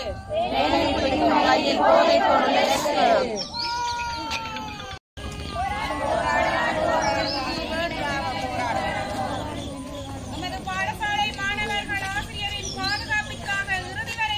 நமது பாடசாலை மாணவர்கள் ஆசிரியரின் பாதுகாப்பிற்காக இறுதி வரை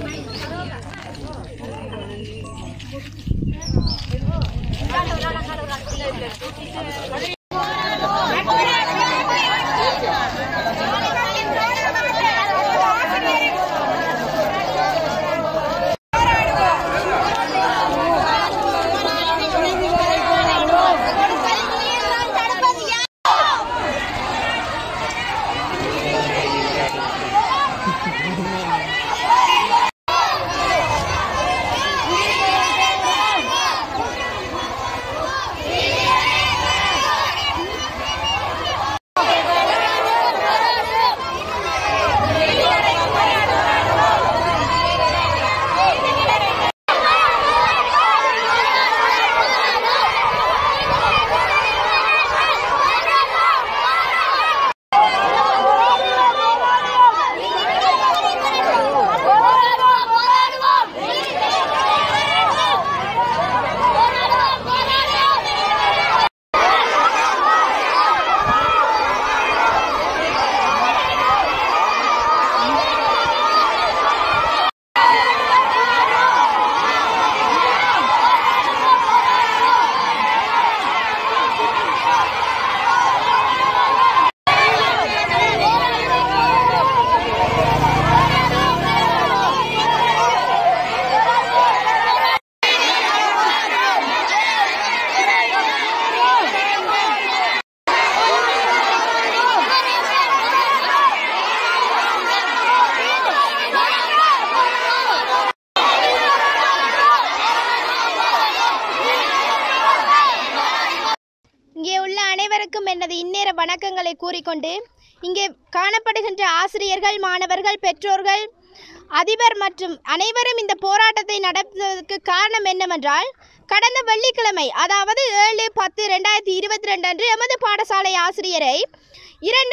இங்கே உள்ள அனைவருக்கும் எனது இந்நேர வணக்கங்களை கூறிக்கொண்டு இங்கே காணப்படுகின்ற ஆசிரியர்கள் மாணவர்கள் பெற்றோர்கள் அதிபர் மற்றும் அனைவரும் இந்த போராட்டத்தை நடத்துவதற்கு காரணம் என்னவென்றால் கடந்த வெள்ளிக்கிழமை அதாவது ஏழு பத்து ரெண்டாயிரத்தி இருபத்தி ரெண்டு அன்று எமது பாடசாலை ஆசிரியரை இரண்டு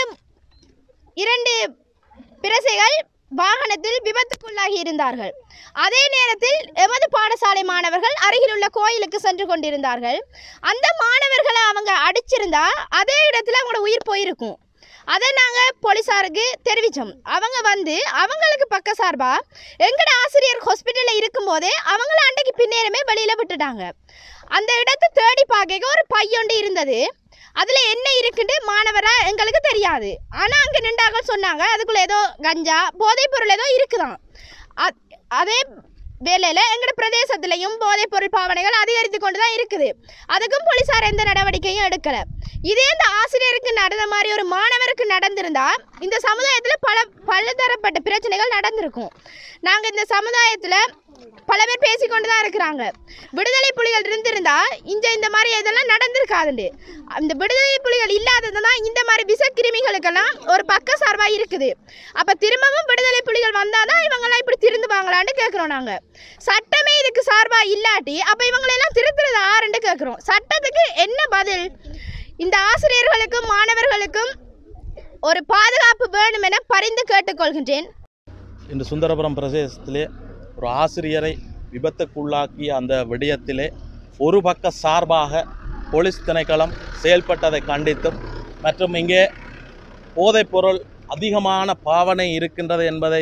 இரண்டு பிரசைகள் வாகனத்தில் விபத்துக்குள்ளாகி இருந்தார்கள் அதே நேரத்தில் எமது பாடசாலை மாணவர்கள் அருகிலுள்ள கோயிலுக்கு சென்று கொண்டிருந்தார்கள் அந்த மாணவர்களை அவங்க அடிச்சிருந்தா அதே இடத்துல அவங்களோட உயிர் போயிருக்கும் அதை நாங்கள் போலீஸாருக்கு தெரிவித்தோம் அவங்க வந்து அவங்களுக்கு பக்க சார்பாக எங்கட ஆசிரியர் ஹாஸ்பிட்டலில் இருக்கும்போதே அவங்கள அன்றைக்கு பின்னேரமே வெளியில் விட்டுட்டாங்க அந்த இடத்தை தேடி பார்க்க ஒரு பையொண்டு இருந்தது அதில் என்ன இருக்குன்னு மாணவராக எங்களுக்கு தெரியாது ஆனால் அங்கே நின்றாங்க சொன்னாங்க அதுக்குள்ளே ஏதோ கஞ்சா போதைப் பொருள் ஏதோ இருக்குதான் அ- அதே வேலையில் எங்களோட பிரதேசத்திலையும் போதைப் பொருள் பாவனைகள் அதிகரித்து கொண்டு தான் இருக்குது அதுக்கும் போலீஸார் எந்த நடவடிக்கையும் எடுக்கலை இதே இந்த ஆசிரியருக்கு நடந்த மாதிரி ஒரு மாணவருக்கு நடந்திருந்தா இந்த சமுதாயத்தில் பல பலதரப்பட்ட பிரச்சனைகள் நடந்திருக்கும் நாங்கள் இந்த சமுதாயத்தில் பல பேர் பேசிக்கொண்டு தான் இருக்கிறாங்க விடுதலை புலிகள் இருந்திருந்தா இங்கே இந்த மாதிரி இதெல்லாம் நடந்திருக்காதுண்டு அந்த விடுதலை புலிகள் இல்லாதது தான் இந்த மாதிரி விஷக்கிருமிகளுக்கெல்லாம் ஒரு பக்க சார்பாக இருக்குது அப்போ திரும்பவும் விடுதலை புலிகள் வந்தால் தான் இவங்கெல்லாம் இப்படி திருந்துவாங்களான்னு கேட்குறோம் நாங்கள் சட்டமே இதுக்கு சார்பாக இல்லாட்டி அப்போ இவங்களெல்லாம் திருத்துறது ஆறுன்னு கேட்குறோம் சட்டத்துக்கு என்ன பதில் இந்த ஆசிரியர்களுக்கும் மாணவர்களுக்கும் ஒரு பாதுகாப்பு வேணும் என பரிந்து கேட்டுக்கொள்கின்றேன் இன்று சுந்தரபுரம் பிரதேசத்திலே ஒரு ஆசிரியரை விபத்துக்குள்ளாக்கிய அந்த விடயத்திலே ஒரு பக்க சார்பாக போலீஸ் திணைக்களம் செயல்பட்டதை கண்டித்தும் மற்றும் இங்கே போதைப்பொருள் அதிகமான பாவனை இருக்கின்றது என்பதை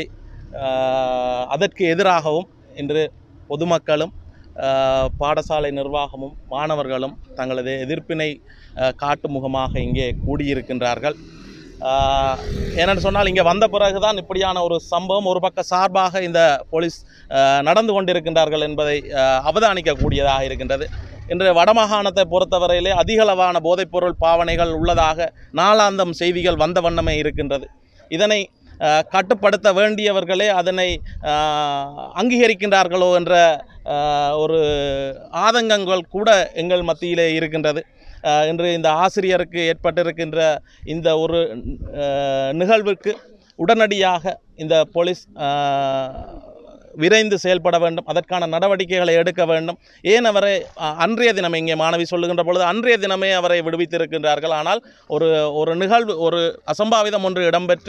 ஆஹ், அதற்கு எதிராகவும் இன்று பொதுமக்களும் ஆஹ், பாடசாலை நிர்வாகமும் மாணவர்களும் தங்களது எதிர்ப்பினை ஆஹ், காட்டும் முகமாக இங்கே கூடியிருக்கின்றார்கள் ஆஹ், ஏனென்று சொன்னால் இங்கே வந்த பிறகுதான் இப்படியான ஒரு சம்பவம் ஒரு பக்க சார்பாக இந்த போலீஸ் ஆஹ், நடந்து கொண்டிருக்கின்றார்கள் என்பதை ஆஹ், அவதானிக்கக்கூடியதாக இருக்கின்றது இன்று வடமாகாணத்தை பொறுத்தவரையிலே அதிகளவான போதைப்பொருள் பாவனைகள் உள்ளதாக நாளாந்தம் செய்திகள் வந்த வண்ணமே இருக்கின்றது இதனை ஆஹ், கட்டுப்படுத்த வேண்டியவர்களே அதனை ஆஹ், அங்கீகரிக்கின்றார்களோ என்ற ஆஹ், ஒரு ஆதங்கங்கள் கூட எங்கள் மத்தியிலே இருக்கின்றது ஆஹ், இன்று இந்த ஆசிரியருக்கு ஏற்பட்டிருக்கின்ற இந்த ஒரு ஆஹ், நிகழ்வுக்கு உடனடியாக இந்த போலீஸ் ஆஹ், விரைந்து செயல்பட வேண்டும் அதற்கான நடவடிக்கைகளை எடுக்க வேண்டும் ஏன் அவரை அ- அன்றைய தினம் இங்கே மாணவி சொல்லுகின்ற பொழுது அன்றைய தினமே அவரை விடுவித்திருக்கின்றார்கள் ஆனால் ஒரு ஒரு நிகழ்வு ஒரு அசம்பாவிதம் ஒன்று இடம்பெற்று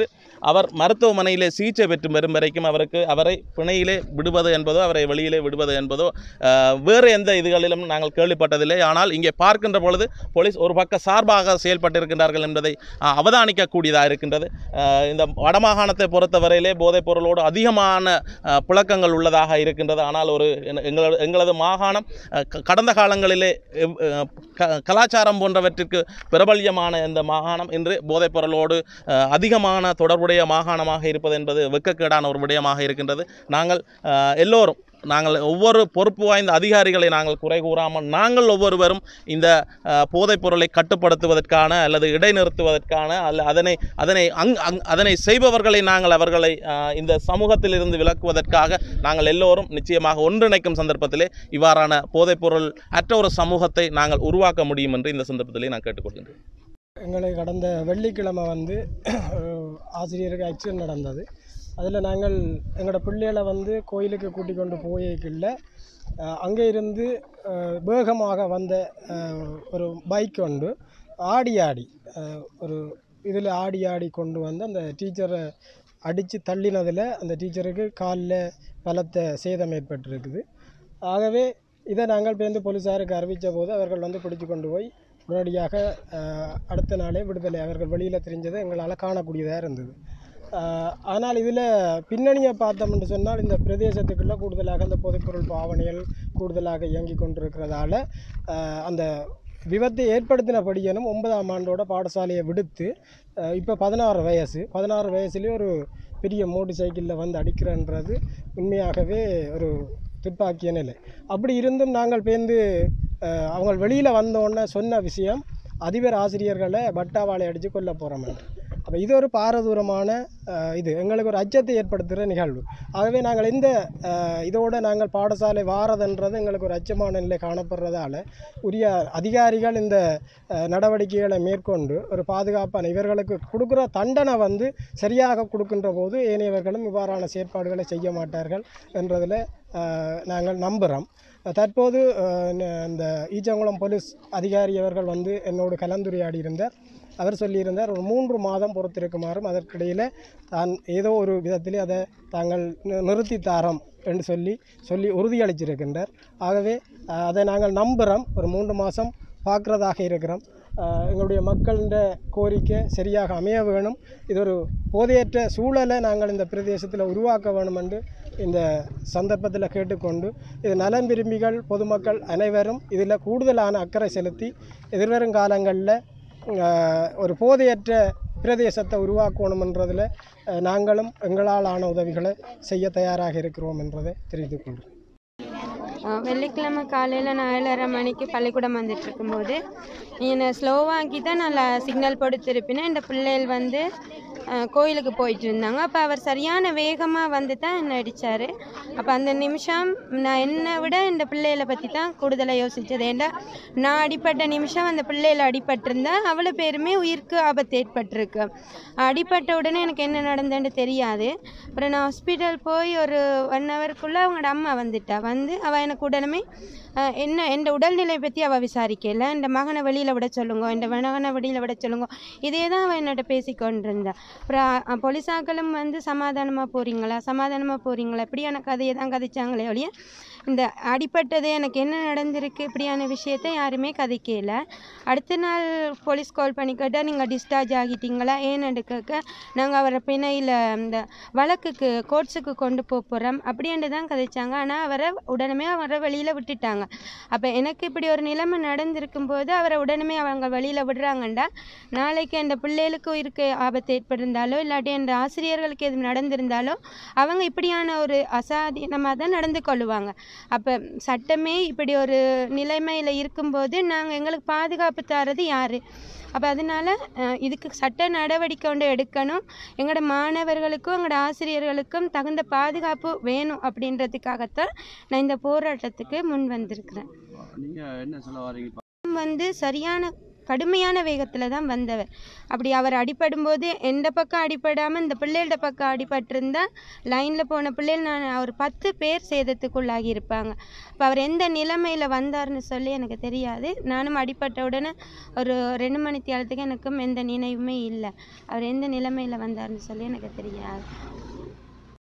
அவர் மருத்துவமனையிலே சிகிச்சை பெற்று வரும் வரைக்கும் அவருக்கு அவரை பிணையிலே விடுவது என்பதோ அவரை வெளியிலே விடுவது என்பதோ அஹ், வேறு எந்த இதுகளிலும் நாங்கள் கேள்விப்பட்டதில்லை ஆனால் இங்கே பார்க்கின்ற பொழுது போலீஸ் ஒரு பக்க சார்பாக செயல்பட்டிருக்கின்றார்கள் என்பதை அஹ், அவதானிக்கக்கூடியதாக இருக்கின்றது அஹ், இந்த வடமாகாணத்தை பொறுத்தவரையிலே போதைப் பொருளோடு அதிகமான அஹ், புழக்கங்கள் உள்ளதாக இருக்கின்றது ஆனால் ஒரு எங்களது எங்களது மாகாணம் அஹ், க- கடந்த காலங்களிலே எவ்- அஹ், க- கலாச்சாரம் போன்றவற்றிற்கு பிரபல்யமான இந்த மாகாணம் இன்று போதைப் பொருளோடு அஹ், அதிகமான தொடர்புடைய மாகாணமாக இருப்பது என்பது வெட்கக்கேடான ஒரு விடயமாக இருக்கின்றது நாங்கள் அஹ், எல்லோரும் நாங்கள் ஒவ்வொரு பொறுப்பு வாய்ந்த அதிகாரிகளை நாங்கள் குறை கூறாமல் நாங்கள் ஒவ்வொருவரும் இந்த அஹ், போதைப் பொருளை கட்டுப்படுத்துவதற்கான அல்லது இடைநிறுத்துவதற்கான அல்ல அதனை அதனை அங் அங் அதனை செய்பவர்களை நாங்கள் அவர்களை அஹ், இந்த சமூகத்திலிருந்து விலக்குவதற்காக நாங்கள் எல்லோரும் நிச்சயமாக ஒன்றிணைக்கும் சந்தர்ப்பத்திலே இவ்வாறான போதைப்பொருள் அற்ற ஒரு சமூகத்தை நாங்கள் உருவாக்க முடியும் என்று இந்த சந்தர்ப்பத்திலே நான் கேட்டுக்கொள்கின்றேன் எங்களுக்கு கடந்த வெள்ளிக்கிழமை வந்து ஒரு ஆசிரியருக்கு ஆக்சிடென்ட் நடந்தது அதில் நாங்கள் எங்களோட பிள்ளைகளை வந்து கோயிலுக்கு கூட்டிக் கொண்டு போயிருக்கல அங்கே இருந்து அஹ், வேகமாக வந்த அஹ், ஒரு பைக் உண்டு ஆடி ஆடி அஹ், ஒரு இதில் ஆடி ஆடி கொண்டு வந்து அந்த டீச்சரை அடித்து தள்ளினதில் அந்த டீச்சருக்கு காலில் பலத்த சேதம் ஏற்பட்டிருக்குது ஆகவே இதை நாங்கள் பேருந்து போலீஸாருக்கு அறிவித்த போது அவர்கள் வந்து பிடிச்சு கொண்டு போய் உடனடியாக அஹ், அடுத்த நாளே விடுதலை அவர்கள் வெளியில் தெரிஞ்சதை எங்களால் காணக்கூடியதாக இருந்தது அஹ், ஆனால் இதில் பின்னணியை பார்த்தோம்னு சொன்னால் இந்த பிரதேசத்துக்குள்ளே கூடுதலாக அந்த போதைப்பொருள் பாவனைகள் கூடுதலாக இயங்கி கொண்டிருக்கிறதால அஹ், அந்த விபத்தை ஏற்படுத்தினபடியனும் ஒன்பதாம் ஆண்டோட பாடசாலையை விடுத்து இப்போ பதினாறு வயசு பதினாறு வயசுலேயே ஒரு பெரிய மோட்டர் சைக்கிளில் வந்து அடிக்கிறன்றது உண்மையாகவே ஒரு துப்பாக்கிய நிலை அப்படி இருந்தும் நாங்கள் பேர்ந்து அஹ், அவங்க வெளியில் வந்தோடனே சொன்ன விஷயம் அதிபர் ஆசிரியர்களை பட்டாவாளை அடித்து கொல்ல போகிறோம் அப்போ இது ஒரு பாரதூரமான அஹ், இது எங்களுக்கு ஒரு அச்சத்தை ஏற்படுத்துகிற நிகழ்வு ஆகவே நாங்கள் இந்த அஹ், இதோட நாங்கள் பாடசாலை வாரதுன்றது எங்களுக்கு ஒரு அச்சமான நிலை காணப்படுறதால உரிய அதிகாரிகள் இந்த அஹ், நடவடிக்கைகளை மேற்கொண்டு ஒரு பாதுகாப்பான இவர்களுக்கு கொடுக்குற தண்டனை வந்து சரியாக கொடுக்கின்ற போது ஏனையவர்களும் இவ்வாறான செயற்பாடுகளை செய்ய மாட்டார்கள் என்றதில் அஹ், நாங்கள் நம்புகிறோம் தற்போது அஹ், ந- இந்த ஈச்சங்குளம் போலீஸ் அதிகாரி அவர்கள் வந்து என்னோடு கலந்துரையாடி இருந்தார் அவர் சொல்லியிருந்தார் ஒரு மூன்று மாதம் பொறுத்திருக்குமாறும் அதற்கிடையில் தான் ஏதோ ஒரு விதத்திலே அதை தாங்கள் நி- நிறுத்தி தாரோம் என்று சொல்லி சொல்லி உறுதியளிச்சிருக்கின்றார் ஆகவே அஹ், அதை நாங்கள் நம்புகிறோம் ஒரு மூன்று மாதம் பார்க்குறதாக இருக்கிறோம் அஹ், எங்களுடைய மக்களின் கோரிக்கை சரியாக அமைய வேணும் இது ஒரு போதையற்ற சூழலை நாங்கள் இந்த பிரதேசத்தில் உருவாக்க வேணும் என்று இந்த சந்தர்ப்பத்தில் கேட்டுக்கொண்டு இது நலன் விரும்பிகள் பொதுமக்கள் அனைவரும் இதில் கூடுதலான அக்கறை செலுத்தி எதிர்வரும் காலங்களில் ஒரு போதையற்ற பிரதேசத்தை உருவாக்கணுமென்றதில் அஹ், நாங்களும் எங்களால் ஆன உதவிகளை செய்ய தயாராக இருக்கிறோம் என்பதை தெரிவித்துக் கொள்கிறேன் அஹ் வெள்ளிக்கிழமை காலையில் நான் ஏழரை மணிக்கு பள்ளிக்கூடம் வந்துட்டு இருக்கும்போது என்னை ஸ்லோவாக்கி தான் நான் சிக்னல் போட்டு திருப்பினேன் இந்த பிள்ளைகள் வந்து அஹ், கோயிலுக்கு போயிட்டு இருந்தாங்க அப்போ அவர் சரியான வேகமாக வந்து தான் என்னை அடித்தார் அப்போ அந்த நிமிஷம் நான் என்னை விட இந்த பிள்ளைகளை பற்றி தான் கூடுதலாக யோசித்தது ஏன்டா நான் அடிப்பட்ட நிமிஷம் அந்த பிள்ளைகள் அடிபட்டிருந்தா அவ்வளோ பேருமே உயிருக்கு ஆபத்து ஏற்பட்டிருக்கு அடிபட்ட உடனே எனக்கு என்ன நடந்ததுன்னு தெரியாது அப்புறம் நான் ஹாஸ்பிட்டல் போய் ஒரு ஒன் ஹவருக்குள்ளே அவங்களோட அம்மா வந்துட்டா வந்து அவள் எனக்கு உடனே அஹ், என்ன என் உடல்நிலை பற்றி அவள் விசாரிக்கல இந்த மகனை வெளியில் விட சொல்லுங்க இந்த மகனை வெளியில் விட சொல்லுங்க இதே தான் அவள் என்னோட பேசிக்கொண்டிருந்தா அப்புறம் அஹ், போலீஸாக்களும் வந்து சமாதானமாக போகிறீங்களா சமாதானமாக போகிறீங்களா இப்படியான கதையை தான் கதைச்சாங்களே ஒழிய இந்த அடிப்பட்டது எனக்கு என்ன நடந்திருக்கு இப்படியான விஷயத்த யாருமே கதைக்கல அடுத்த நாள் போலீஸ் கால் பண்ணி கேட்டால் நீங்கள் டிஸ்சார்ஜ் ஆகிட்டீங்களா ஏன்னு கேட்க நாங்கள் அவரை பிணையில் இந்த வழக்குக்கு கோர்ட்ஸுக்கு கொண்டு போக போகிறோம் அப்படின்ட்டு தான் கதைச்சாங்க ஆனால் அவரை உடனே அவரை வெளியில் விட்டுட்டாங்க அப்போ எனக்கு இப்படி ஒரு நிலைமை நடந்திருக்கும் போது அவரை உடனே அவங்க வெளியில் விடுறாங்கண்டா நாளைக்கு அந்த பிள்ளைகளுக்கு உயிருக்கு ஆபத்து ஏற்பட்டிருந்தாலோ இல்லாட்டி அந்த ஆசிரியர்களுக்கு எதுவும் நடந்திருந்தாலோ அவங்க இப்படியான ஒரு அசாதீனமாக தான் நடந்து கொள்ளுவாங்க அப்போ சட்டமே இப்படி ஒரு நிலைமையில் இருக்கும்போது நாங்கள் எங்களுக்கு பாதுகாப்பு தரது யார் அப்போ அதனால அஹ், இதுக்கு சட்ட நடவடிக்கை ஒன்று எடுக்கணும் எங்களோட மாணவர்களுக்கும் எங்களோட ஆசிரியர்களுக்கும் தகுந்த பாதுகாப்பு வேணும் அப்படின்றதுக்காகத்தான் நான் இந்த போராட்டத்துக்கு முன் வந்திருக்கிறேன் நீங்கள் என்ன சொல்ல வரீங்க வந்து சரியான கடுமையான வேகத்தில் தான் வந்தவர் அப்படி அவர் அடிபடும்போது எந்த பக்கம் அடிபடாமல் இந்த பிள்ளைகளோட பக்கம் அடிபட்டிருந்தா லைனில் போன பிள்ளைகள் நான் ஒரு பத்து பேர் சேதத்துக்குள்ளாகி இருப்பாங்க அப்போ அவர் எந்த நிலைமையில் வந்தார்னு சொல்லி எனக்கு தெரியாது நானும் அடிபட்ட உடனே ஒரு ரெண்டு மணி தியாலத்துக்கு எனக்கும் எந்த நினைவுமே இல்லை அவர் எந்த நிலைமையில் வந்தார்னு சொல்லி எனக்கு தெரியாது